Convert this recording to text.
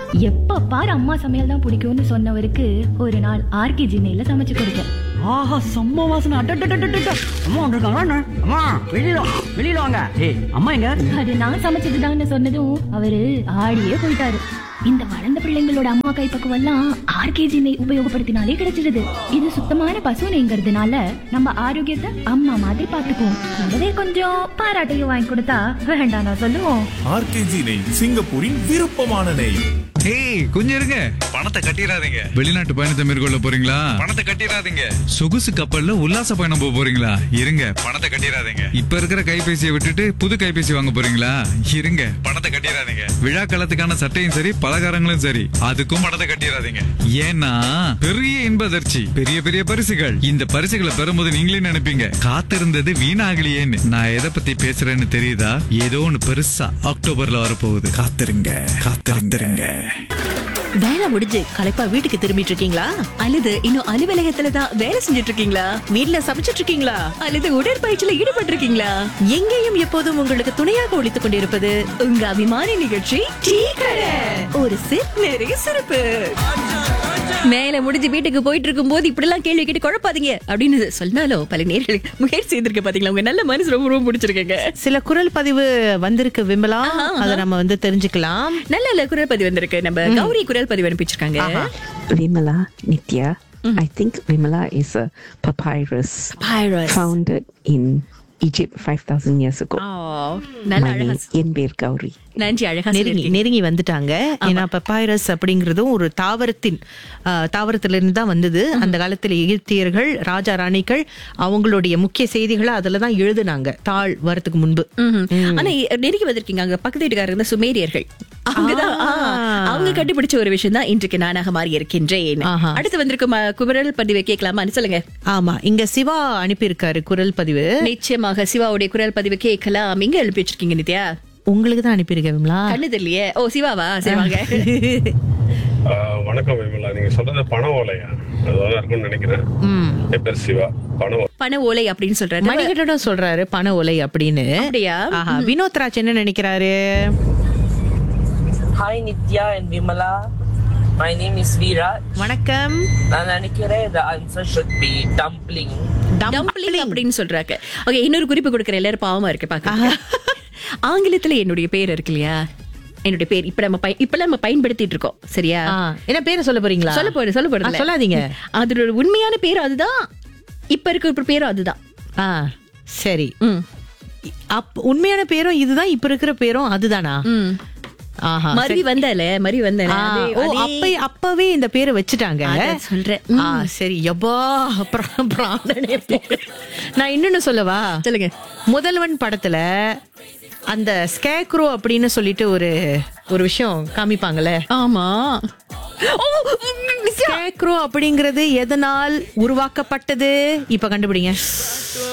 எப்ப பாரு அம்மா சமையல் தான் பிடிக்கும்னு சொன்னவருக்கு ஒரு நாள் ஆர்கே ஜினையில சமைச்சு கொடுத்தேன் ஆஹா செம்ம வாசனை அட்டட்டட்டட்டட்ட அம்மா வந்திருக்காங்களா என்ன? அம்மா வெளியில வா, வெளியில வாங்க ஏய் அம்மா எங்க அது நான் சமைச்சதுதான்னு சொன்னதும் அவரு ஆடியே போயிட்டாரு இந்த வளர்ந்த பிள்ளைங்களோட அம்மா கைப்பக்குவம் எல்லாம் ஆர்கேஜி நெய் உபயோகப்படுத்தினாலே கிடைச்சிடுது இது சுத்தமான பசு நெய்ங்கிறதுனால நம்ம ஆரோக்கியத்தை அம்மா மாதிரி பாத்துக்குவோம் கூடவே கொஞ்சம் பாராட்டையும் வாங்கி கொடுத்தா வேண்டாம் நான் சொல்லுவோம் ஆர்கேஜி நெய் சிங்கப்பூரின் விருப்பமான நெய் ஏய் கொஞ்சம் இருங்க பணத்தை கட்டிடாதீங்க வெளிநாட்டு பயணத்தை மேற்கொள்ள போறீங்களா பணத்தை கட்டிடாதீங்க சொகுசு கப்பல்ல உல்லாச பயணம் போக போறீங்களா இருங்க பணத்தை கட்டிடாதீங்க இப்ப இருக்கிற கைபேசியை விட்டுட்டு புது கைபேசி வாங்க போறீங்களா இருங்க பணத்தை கட்டிடாதீங்க விழா காலத்துக்கான சட்டையும் சரி பலகாரங்களும் சரி அதுக்கும் பணத்தை கட்டிடாதீங்க ஏன்னா பெரிய இன்பதர்ச்சி பெரிய பெரிய பரிசுகள் இந்த பரிசுகளை பெறும்போது நீங்களே நினைப்பீங்க காத்திருந்தது வீணாகலையேன்னு நான் எதை பத்தி பேசுறேன்னு தெரியுதா ஏதோ ஒண்ணு பெருசா அக்டோபர்ல வரப்போகுது காத்திருங்க காத்திருந்துருங்க வேலை முடிஞ்சு களைப்பா வீட்டுக்கு திரும்பிட்டு இருக்கீங்களா அல்லது இன்னும் அலுவலகத்துல தான் வேலை செஞ்சுட்டு இருக்கீங்களா வீட்ல சமைச்சிட்டு இருக்கீங்களா அல்லது உடற்பயிற்சியில ஈடுபட்டு இருக்கீங்களா எங்கேயும் எப்போதும் உங்களுக்கு துணையாக ஒழித்துக் கொண்டிருப்பது உங்க அபிமானி நிகழ்ச்சி டீ கடை ஒரு சிப் நிறைய சிறப்பு மேல முடிஞ்சு வீட்டுக்கு போயிட்டு இருக்கும் போது இப்படி எல்லாம் கேள்வி கேட்டு குழப்பாதீங்க அப்படின்னு சொன்னாலும் பல நேர்களுக்கு முயற்சி செய்திருக்க பாத்தீங்களா உங்க நல்ல மனசு ரொம்ப ரொம்ப பிடிச்சிருக்கேங்க சில குரல் பதிவு வந்திருக்கு விமலா அதை நம்ம வந்து தெரிஞ்சுக்கலாம் நல்ல நல்ல குரல் பதிவு வந்திருக்கு நம்ம கௌரி குரல் பதிவு அனுப்பிச்சிருக்காங்க Vimala Nitya. I think Vimala is a papyrus Papyrus. founded in Egypt 5,000 years ago. ஆ, நல்ல My அழகா name என் பேர் கௌரி நன்றி அழகா நெருங்கி சொல்லிருக்கீங்க. நெருங்கி வந்துட்டாங்க ஏன்னா பப்பாயரஸ் அப்படிங்கறதும் ஒரு தாவரத்தின் ஆ, தாவரத்திலிருந்து தான் வந்தது அந்த காலத்துல எகிப்தியர்கள் ராஜா ராணிகள் அவங்களுடைய முக்கிய செய்திகளை அதுல தான் எழுதுனாங்க தாழ் வரதுக்கு முன்பு ம்ஹும். ஆனா இ- நெருங்கி வந்திருக்கீங்க அங்க பக்கத்து வீட்டுக்காரங்க இருந்த சுமேரியர்கள் அவங்கதான் ஆ, அவங்க கண்டுபிடிச்ச ஒரு விஷயம் தான் இன்றைக்கு நானாக மாறி இருக்கின்றேன் ஆஹா. அடுத்து வந்திருக்கும் அ, குரல் பதிவை கேட்கலாமா சொல்லுங்க ஆமா இங்க சிவா அனுப்பியிருக்காரு குரல் பதிவு நிச்சயமாக சிவாவுடைய குரல் பதிவு கேட்கலாம் எங்க எழுப்பி வச்சிருக்கீங்க நித்யா உங்களுக்கு தான் அனுப்பியிருக்கேன் விமலா கண்ணு தெரியலையே ஓ சிவாவா சரி வாங்க ஆஹ் வணக்கம் விமலா நீங்க சொல்றது பண ஓலையா அதுதான் இருக்கும்னு நினைக்கிறேன் என் பேர் சிவா பண ஓலை பண ஓலை அப்படின்னு சொல்றாரு மணிகண்டன் சொல்றாரு பண ஒலை அப்படின்னு அப்படியா? ஆஹா வினோத் ராஜ் என்ன நினைக்கிறாரு Hi Nitya and Vimala. My name is Veera. வணக்கம் நான் நினைக்கிறேன் the answer should be dumpling. Dumpling அப்படின்னு சொல்றாங்க ஓகே இன்னொரு குறிப்பு கொடுக்குற எல்லாரும் பாவமா இருக்கு பாக்க ஆங்கிலத்துல என்னுடைய பேர் இருக்கு இல்லையா என்னுடைய பேர் இப்ப நம்ம பய- இப்ப நம்ம பயன்படுத்திட்டு இருக்கோம் சரியா ஆ, என்ன பேரை சொல்ல போறீங்களா சொல்ல போறேன் சொல்ல போறேன் ஆ, சொல்லாதீங்க அதோட உண்மையான பேர் அதுதான் இப்ப இருக்கிற பேரும் அதுதான் ஆ சரி ம். அப் உண்மையான பேரும் இதுதான் இப்ப இருக்கிற பேரும் அதுதானா ம். ஆஹா மருவி வந்தால மருவி வந்தால ஆ, அதே- ஓ அதே- அப்ப அப்பவே இந்த பேரை வச்சுட்டாங்க அதான் சொல்றேன். ஆ சரி எப்பா பிர- பிராணனே போ. நான் இன்னொன்னு சொல்லவா சொல்லுங்க முதல்வன் படத்துல அந்த ஸ்கேக்ரோ அப்படின்னு சொல்லிட்டு ஒரு ஒரு விஷயம் காமிப்பாங்கல்ல ஆமா ஓ, ம், நித்யா. ஸ்கேக்ரோ அப்படிங்கிறது எதனால் உருவாக்கப்பட்டது இப்ப கண்டுபிடிங்க